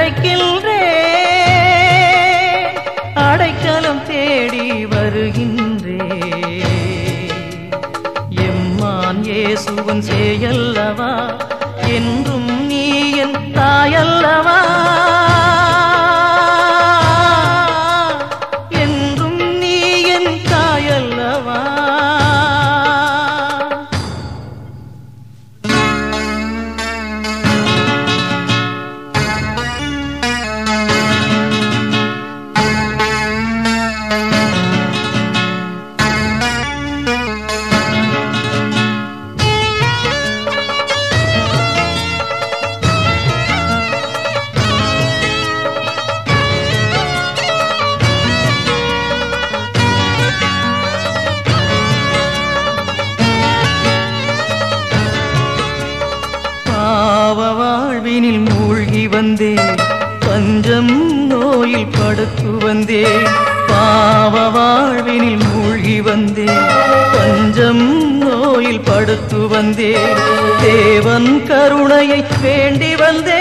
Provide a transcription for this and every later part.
அழைக்கின்றே அடைக்கலம் தேடி வருகின்றே எம்மான் இயேசுவன் சேயல்லவா என்றும் நீ என் தாயல்லவா என்றும் நீ என் தாயல்லவா பாவ வாழ்வினில் மூழ்கி வந்தே பஞ்சம் நோயில் படுத்து வந்தே பாவ வாழ்வினில் மூழ்கி வந்தே பஞ்சம் நோயில் படுத்து வந்தே தேவன் கருணையை வேண்டி வந்தே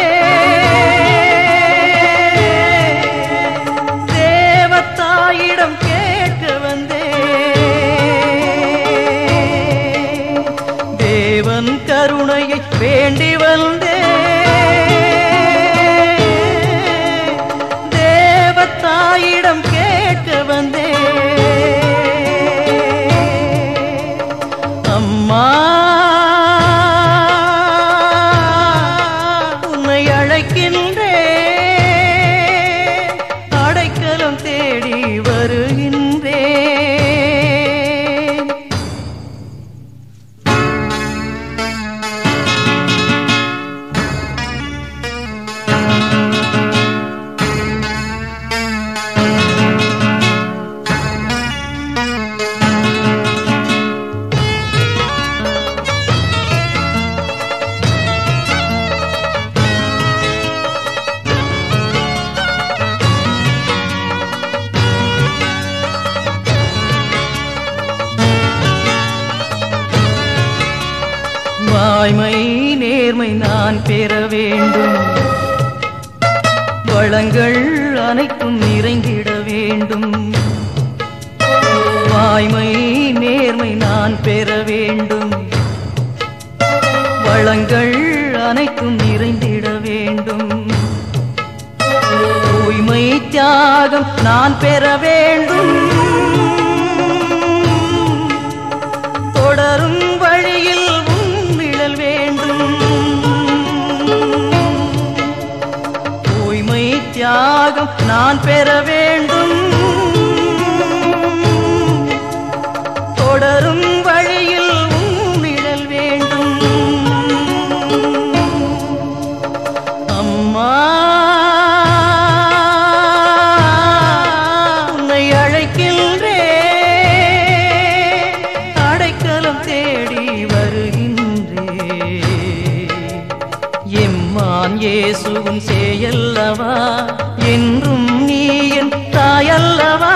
தேவத்தாயிடம் கேட்க வந்தே தேவன் கருணையை வேண்டி வந்தே தேவத்தாயிடம் கேட்க வந்தே அம்மா உன்னை அழைக்கின்றே அடைக்கலம் தேடி வருகின்றேன் வாய்மை நேர்மை நான் பெற வேண்டும் வளங்கள் அனைத்தும் நிறைந்திட வேண்டும் வாய்மை நேர்மை நான் பெற வேண்டும் வளங்கள் அனைத்தும் நிறைந்திட வேண்டும் தூய்மை தியாகம் நான் பெற வேண்டும் தொடரும் வழியில் உன் நிழல் வேண்டும் தூய்மை தியாகம் நான் பெற வேண்டும் தொடரும் வழியில் உன் நிழல் வேண்டும் அம்மா உன்னை அழைக்கின்றே அடைக்கலம் தேடி வருகின்றே எம்மான் இயேசுவும் சேயல்லவா என்றும் நீ என் தாயல்லவா